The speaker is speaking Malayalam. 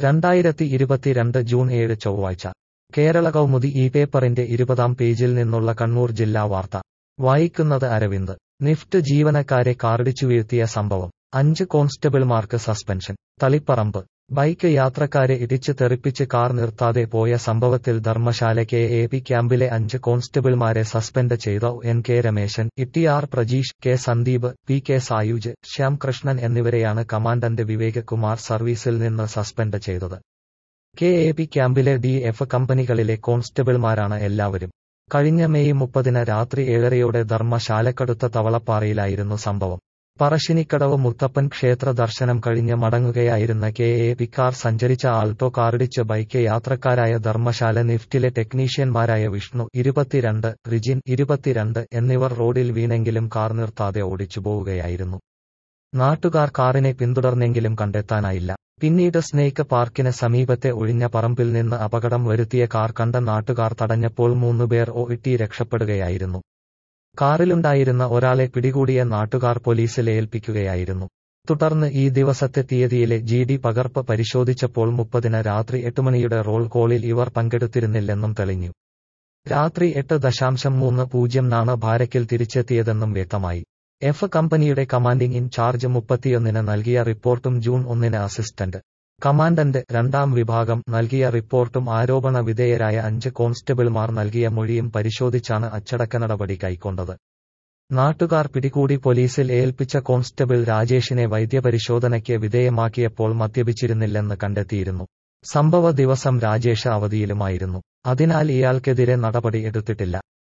രണ്ടായിരത്തി ഇരുപത്തിരണ്ട് ജൂൺ ഏഴ് ചൊവ്വാഴ്ച കേരള കൗമുദി ഈ പേപ്പറിന്റെ ഇരുപതാം പേജിൽ നിന്നുള്ള കണ്ണൂർ ജില്ലാ വാർത്ത വായിക്കുന്നത് അരവിന്ദ് നിഫ്റ്റ് ജീവനക്കാരെ കാറിടിച്ചു വീഴ്ത്തിയ സംഭവം അഞ്ച് കോൺസ്റ്റബിൾമാർക്ക് സസ്പെൻഷൻ തളിപ്പറമ്പ് ബൈക്ക് യാത്രക്കാരെ ഇടിച്ച് തെറിപ്പിച്ച് കാർ നിർത്താതെ പോയ സംഭവത്തിൽ ധർമ്മശാല കെ എ പി ക്യാമ്പിലെ അഞ്ച് കോൺസ്റ്റബിൾമാരെ സസ്പെൻഡ് ചെയ്ത N K Rameshan Itty R Prajeesh K Sandeep P K Sayuj Shyam Krishnan എന്നിവരെയാണ് കമാൻഡന്റ് വിവേക് കുമാർ സർവീസിൽ നിന്ന് സസ്പെൻഡ് ചെയ്തത് കെ എ പി ക്യാമ്പിലെ ഡി എഫ് കമ്പനികളിലെ കോൺസ്റ്റബിൾമാരാണ് എല്ലാവരും കഴിഞ്ഞ മെയ് മുപ്പതിന് രാത്രി ഏഴരയോടെ ധർമ്മശാലക്കടുത്ത തവളപ്പാറയിലായിരുന്നു സംഭവം പറശ്ശിനിക്കടവ് മുത്തപ്പൻ ക്ഷേത്ര ദർശനം കഴിഞ്ഞ് മടങ്ങുകയായിരുന്ന കെ എ പിക്കാർ സഞ്ചരിച്ച ആൾട്ടോ കാറിടിച്ച് ബൈക്ക് യാത്രക്കാരായ ധർമ്മശാല നിഫ്റ്റിലെ ടെക്നീഷ്യന്മാരായ വിഷ്ണു ഇരുപത്തിരണ്ട് റിജിൻ ഇരുപത്തിരണ്ട് എന്നിവർ റോഡിൽ വീണെങ്കിലും കാർ നിർത്താതെ ഓടിച്ചുപോവുകയായിരുന്നു നാട്ടുകാർ കാറിനെ പിന്തുടർന്നെങ്കിലും കണ്ടെത്താനായില്ല പിന്നീട് സ്നേക്ക് പാർക്കിന് സമീപത്തെ ഒഴിഞ്ഞ പറമ്പിൽ നിന്ന് അപകടം വരുത്തിയ കാർ കണ്ട നാട്ടുകാർ തടഞ്ഞപ്പോൾ മൂന്നുപേർ ഓഇട്ടി രക്ഷപ്പെടുകയായിരുന്നു കാറിലുണ്ടായിരുന്ന ഒരാളെ പിടികൂടിയ നാട്ടുകാർ പോലീസിൽ ഏൽപ്പിക്കുകയായിരുന്നു തുടർന്ന് ഈ ദിവസത്തെ തീയതിയിലെ ജി ഡി പകർപ്പ് പരിശോധിച്ചപ്പോൾ മുപ്പതിന് രാത്രി എട്ട് മണിയുടെ റോൾ കോളിൽ ഇവർ പങ്കെടുത്തിരുന്നില്ലെന്നും തെളിഞ്ഞു രാത്രി എട്ട് ദശാംശം മൂന്ന് പൂജ്യം നാണ് ഭാരക്കിൽ തിരിച്ചെത്തിയതെന്നും വ്യക്തമായി എഫ് കമ്പനിയുടെ കമാൻഡിംഗ് ഇൻചാർജ് മുപ്പത്തിയൊന്നിന് നൽകിയ റിപ്പോർട്ടും ജൂൺ ഒന്നിന് അസിസ്റ്റന്റ് കമാൻഡന്റ് രണ്ടാം വിഭാഗം നൽകിയ റിപ്പോർട്ടും ആരോപണ വിധേയരായ അഞ്ച് കോൺസ്റ്റബിൾമാർ നൽകിയ മൊഴിയും പരിശോധിച്ചാണ് അച്ചടക്ക നടപടി കൈക്കൊണ്ടത് നാട്ടുകാർ പിടികൂടി പോലീസിൽ ഏൽപ്പിച്ച കോൺസ്റ്റബിൾ രാജേഷിനെ വൈദ്യപരിശോധനയ്ക്ക് വിധേയമാക്കിയപ്പോൾ മദ്യപിച്ചിരുന്നില്ലെന്ന് കണ്ടെത്തിയിരുന്നു സംഭവ ദിവസം രാജേഷ് അവധിയിലുമായിരുന്നു അതിനാൽ ഇയാൾക്കെതിരെ നടപടി എടുത്തിട്ടില്ല